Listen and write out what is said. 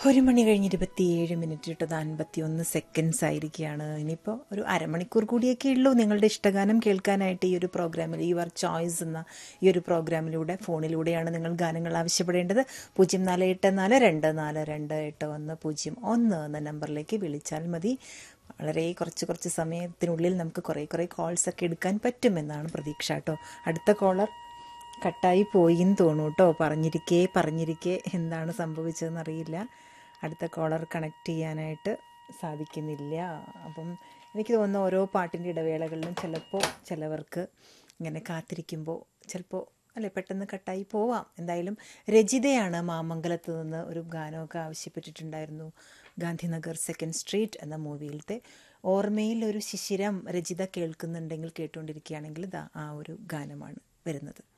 ഒരു മണി കഴിഞ്ഞ് ഇരുപത്തിയേഴ് മിനിറ്റ് ഇട്ടത് അൻപത്തി ഒന്ന് സെക്കൻഡ്സ് ആയിരിക്കുകയാണ് ഇനിയിപ്പോൾ ഒരു അരമണിക്കൂർ കൂടിയൊക്കെ ഉള്ളൂ നിങ്ങളുടെ ഇഷ്ടഗാനം കേൾക്കാനായിട്ട് ഈ ഒരു പ്രോഗ്രാമിൽ യുവർ ചോയ്സ് എന്ന ഈ ഒരു പ്രോഗ്രാമിലൂടെ ഫോണിലൂടെയാണ് നിങ്ങൾ ഗാനങ്ങൾ ആവശ്യപ്പെടേണ്ടത് പൂജ്യം നാല് എട്ട് നാല് രണ്ട് നാല് രണ്ട് എട്ട് ഒന്ന് പൂജ്യം ഒന്ന് എന്ന നമ്പറിലേക്ക് വിളിച്ചാൽ മതി വളരെ കുറച്ച് കുറച്ച് സമയത്തിനുള്ളിൽ നമുക്ക് കുറേ കുറേ കോൾസ് ഒക്കെ എടുക്കാൻ പറ്റുമെന്നാണ് പ്രതീക്ഷ കേട്ടോ അടുത്ത കോളർ കട്ടായി പോയി എന്ന് തോന്നുന്നു കേട്ടോ പറഞ്ഞിരിക്കേ പറഞ്ഞിരിക്കേ എന്താണ് സംഭവിച്ചതെന്ന് അറിയില്ല അടുത്ത കോളർ കണക്ട് ചെയ്യാനായിട്ട് സാധിക്കുന്നില്ല അപ്പം എനിക്ക് തോന്നുന്നു ഓരോ പാട്ടിൻ്റെ ഇടവേളകളിലും ചിലപ്പോൾ ചിലവർക്ക് ഇങ്ങനെ കാത്തിരിക്കുമ്പോൾ ചിലപ്പോൾ അല്ലെ പെട്ടെന്ന് കട്ടായി പോവാം എന്തായാലും രജിതയാണ് മാമംഗലത്ത് നിന്ന് ഒരു ഗാനമൊക്കെ ആവശ്യപ്പെട്ടിട്ടുണ്ടായിരുന്നു ഗാന്ധിനഗർ സെക്കൻഡ് സ്ട്രീറ്റ് എന്ന മൂവിയിലത്തെ ഓർമ്മയിൽ ഒരു ശിശിരം രജിത കേൾക്കുന്നുണ്ടെങ്കിൽ കേട്ടുകൊണ്ടിരിക്കുകയാണെങ്കിൽ ഇതാ ആ ഒരു ഗാനമാണ് വരുന്നത്